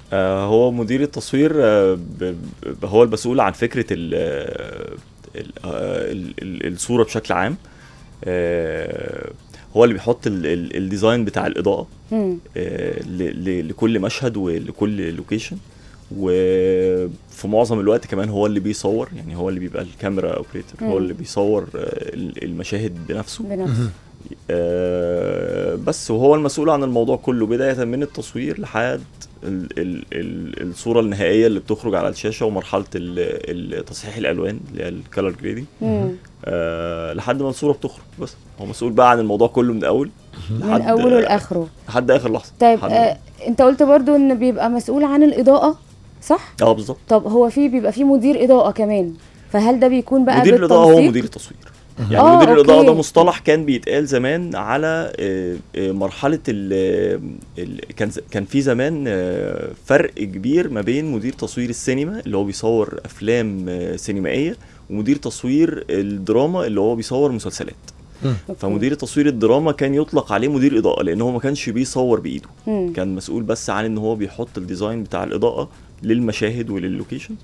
آه هو مدير التصوير آه ب- ب- هو المسؤول عن فكره ال ال ال ال الصوره بشكل عام آه هو اللي بيحط ال- ال- الديزاين بتاع الاضاءه مم. آه، ل- ل- لكل مشهد ولكل لوكيشن وفي معظم الوقت كمان هو اللي بيصور يعني هو اللي بيبقى الكاميرا اوبريتور هو مم. اللي بيصور آه، ال- المشاهد بنفسه بنفسه آه، بس وهو المسؤول عن الموضوع كله بداية من التصوير لحد ال ال ال الصورة النهائية اللي بتخرج على الشاشة ومرحلة ال- ال- تصحيح الألوان اللي هي الكالر جريدنج مم. آه لحد ما الصورة بتخرج بس هو مسؤول بقى عن الموضوع كله من الأول من لحد اوله لاخره لحد آخر لحظة طيب لحد- آه انت قلت برضو ان بيبقى مسؤول عن الاضاءه صح اه بالظبط طب هو في بيبقى في مدير اضاءه كمان فهل ده بيكون بقى مدير الإضاءة هو بالتنسيق؟ مدير التصوير يعني آه، مدير الإضاءة أوكي. ده مصطلح كان بيتقال زمان على آه، آه، مرحلة ال ال- كان ز- كان في زمان آه، فرق كبير ما بين مدير تصوير السينما اللي هو بيصور أفلام آه، سينمائية ومدير تصوير الدراما اللي هو بيصور مسلسلات أوكي. فمدير تصوير الدراما كان يطلق عليه مدير إضاءة لأن هو ما كانش بيصور بإيده مم. كان مسؤول بس عن ان هو بيحط الديزاين بتاع الاضاءه للمشاهد وللوكيشن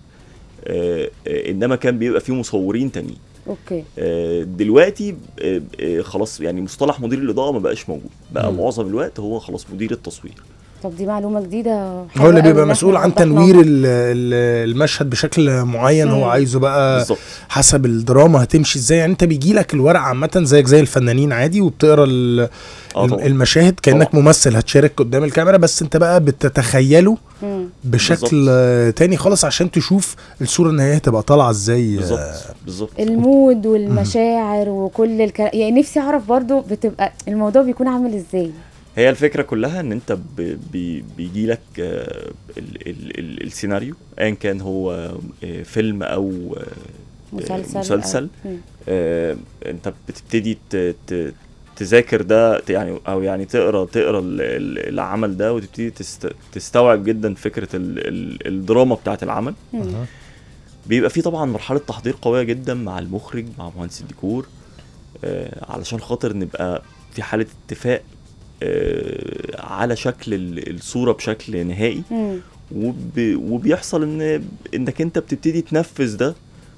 آه، آه، انما كان بيبقى فيه مصورين تانيين اوكي آه، دلوقتي آه، آه، خلاص يعني مصطلح مدير الاضاءه ما بقاش موجود بقى مم. معظم الوقت هو خلاص مدير التصوير طب دي معلومه جديده هو حلوة اللي أوي بيبقى إن إحنا مسؤول عن وضحناها. تنوير ال- ال- المشهد بشكل معين هو مم. عايزه بقى بالظبط حسب الدراما هتمشي ازاي يعني انت بيجي لك الورق عامه زيك زي الفنانين عادي وبتقرا ال- اه الم- طبعا المشاهد كانك طبعا. ممثل هتشارك قدام الكاميرا بس انت بقى بتتخيله مم. بشكل آه، تاني خالص عشان تشوف الصوره النهائيه هتبقى طالعه ازاي آه، بالظبط بالظبط المود والمشاعر وكل الكلام يعني نفسي اعرف برضو بتبقى الموضوع بيكون عامل ازاي هي الفكره كلها ان انت ب- بي بيجي لك آه، ال ال ال السيناريو ايا كان هو آه، فيلم او آه، مسلسل مسلسل أو- مم. آه، انت بتبتدي ت- ت- تذاكر ده ت- يعني او يعني تقرا تقرا ال- ال- العمل ده وتبتدي تست تستوعب جدا فكره ال ال الدراما بتاعه العمل مم. بيبقى فيه طبعا مرحله تحضير قويه جدا مع المخرج مع مهندس الديكور آه، علشان خاطر نبقى في حاله اتفاق آه، على شكل ال- الصوره بشكل نهائي مم. وب... وبيحصل ان انك انت بتبتدي تنفذ ده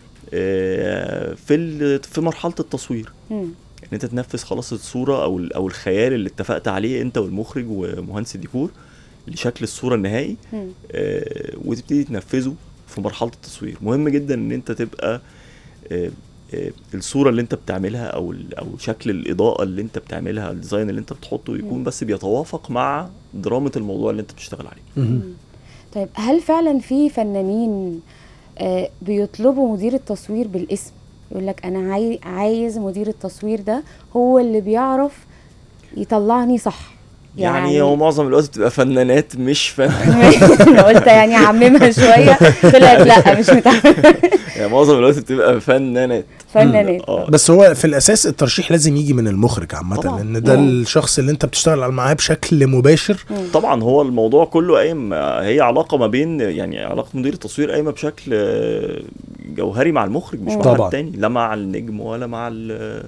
آه، في ال... في مرحله التصوير مم. ان انت تنفذ خلاص الصوره او ال- او الخيال اللي اتفقت عليه انت والمخرج ومهندس الديكور لشكل الصوره النهائي مم. آه، وتبتدي تنفذه في مرحله التصوير مهم جدا ان انت تبقى آه، آه، الصوره اللي انت بتعملها او ال- او شكل الاضاءه اللي انت بتعملها الديزاين اللي انت بتحطه يكون مم. بس بيتوافق مع دراما الموضوع اللي انت بتشتغل عليه مهم. طيب هل فعلا في فنانين آه، بيطلبوا مدير التصوير بالاسم يقول لك انا عاي... عايز مدير التصوير ده هو اللي بيعرف يطلعني صح يعني, يعني- هو معظم الوقت بتبقى فنانات مش فن انا قلت يعني اعممها شويه طلعت لا مش متعممه يعني معظم الوقت بتبقى فنانات فنانات اه بس هو في الاساس الترشيح لازم يجي من المخرج عامه طبعاً. لان ده مم. الشخص اللي انت بتشتغل معاه بشكل مباشر مم. طبعا هو الموضوع كله قايم هي علاقه ما بين يعني علاقه مدير التصوير قايمه بشكل آه، جوهري مع المخرج مش مع طبعاً. حد تاني لا مع النجم ولا مع ال-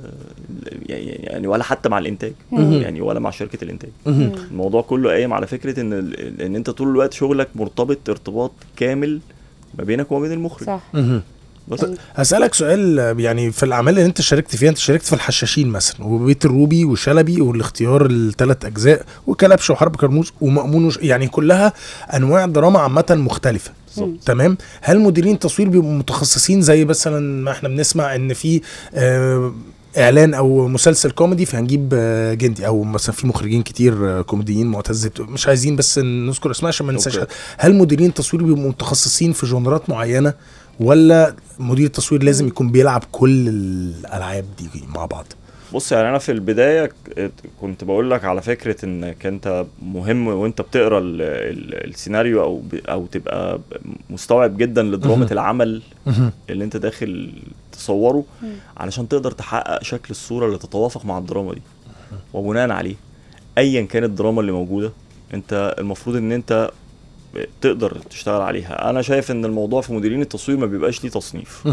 يعني ولا حتى مع الانتاج مم. يعني ولا مع شركه الانتاج مهم. الموضوع كله قايم على فكره ان ال- ان انت طول الوقت شغلك مرتبط ارتباط كامل ما بينك وما بين المخرج صح مهم. بس هسألك سؤال آه، يعني في الأعمال اللي أنت شاركت فيها أنت شاركت في الحشاشين مثلا وبيت الروبي وشلبي والاختيار الثلاث أجزاء وكلبش وحرب كرموز ومأمون وش يعني كلها أنواع دراما عامة مختلفة بالظبط تمام هل مديرين التصوير بيبقوا متخصصين زي مثلا ما احنا بنسمع ان في آه اعلان او مسلسل كوميدي فهنجيب آه، جندي او مثلا في مخرجين كتير آه، كوميديين معتز بت- مش عايزين بس نذكر اسماء عشان ما ننساش أوكي. حد. هل مديرين التصوير بيبقوا متخصصين في جونرات معينه ولا مدير التصوير لازم يكون بيلعب كل الالعاب دي مع بعض بص يعني انا في البدايه ك- كنت بقول لك على فكره انك انت مهم وانت بتقرا ال- ال- السيناريو او ب- او تبقى مستوعب جدا لدراما مهم. العمل مهم. اللي انت داخل تصوره مم. علشان تقدر تحقق شكل الصوره اللي تتوافق مع الدراما دي وبناء عليه ايا كانت الدراما اللي موجوده انت المفروض ان انت تقدر تشتغل عليها انا شايف ان الموضوع في مديرين التصوير ما بيبقاش ليه تصنيف مهم.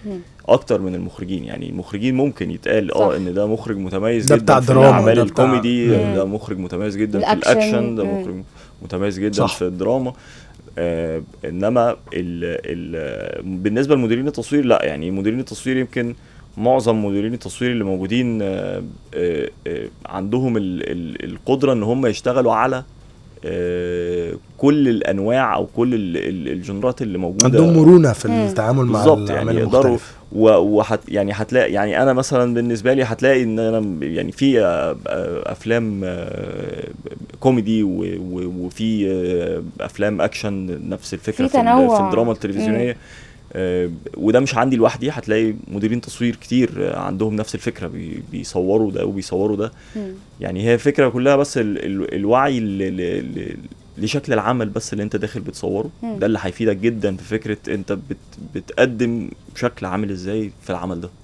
مم. اكتر من المخرجين يعني المخرجين ممكن يتقال اه صح. ان ده مخرج متميز ده جدا بتاع في دراما، الاعمال ده بتاع- الكوميدي مم. ده مخرج متميز جدا في الأكشن، الاكشن ده مم. مخرج متميز جدا صح. صح. في الدراما آه انما ال ال بالنسبه لمديرين التصوير لا يعني مديرين التصوير يمكن معظم مديرين التصوير اللي موجودين آه آه آه عندهم ال ال القدره ان هم يشتغلوا على آه كل الانواع او كل ال- ال- الجنرات اللي موجوده عندهم مرونه في مم. التعامل مع بالظبط الاعمال يعني يقدروا المختلفه و- وحت يعني هتلاقي يعني انا مثلا بالنسبه لي هتلاقي ان انا م- يعني في آه، آه، افلام آه، كوميدي و- و- وفي آه، افلام اكشن نفس الفكره في في, ال- تنوع. في الدراما التلفزيونيه آه، وده مش عندي لوحدي هتلاقي مديرين تصوير كتير آه، عندهم نفس الفكره بي- بيصوروا ده وبيصوروا ده مم. يعني هي الفكره كلها بس ال ال الوعي ل ل ل لشكل العمل بس اللي انت داخل بتصوره مم. ده اللي هيفيدك جدا في فكره انت بت بتقدم شكل عامل ازاي في العمل ده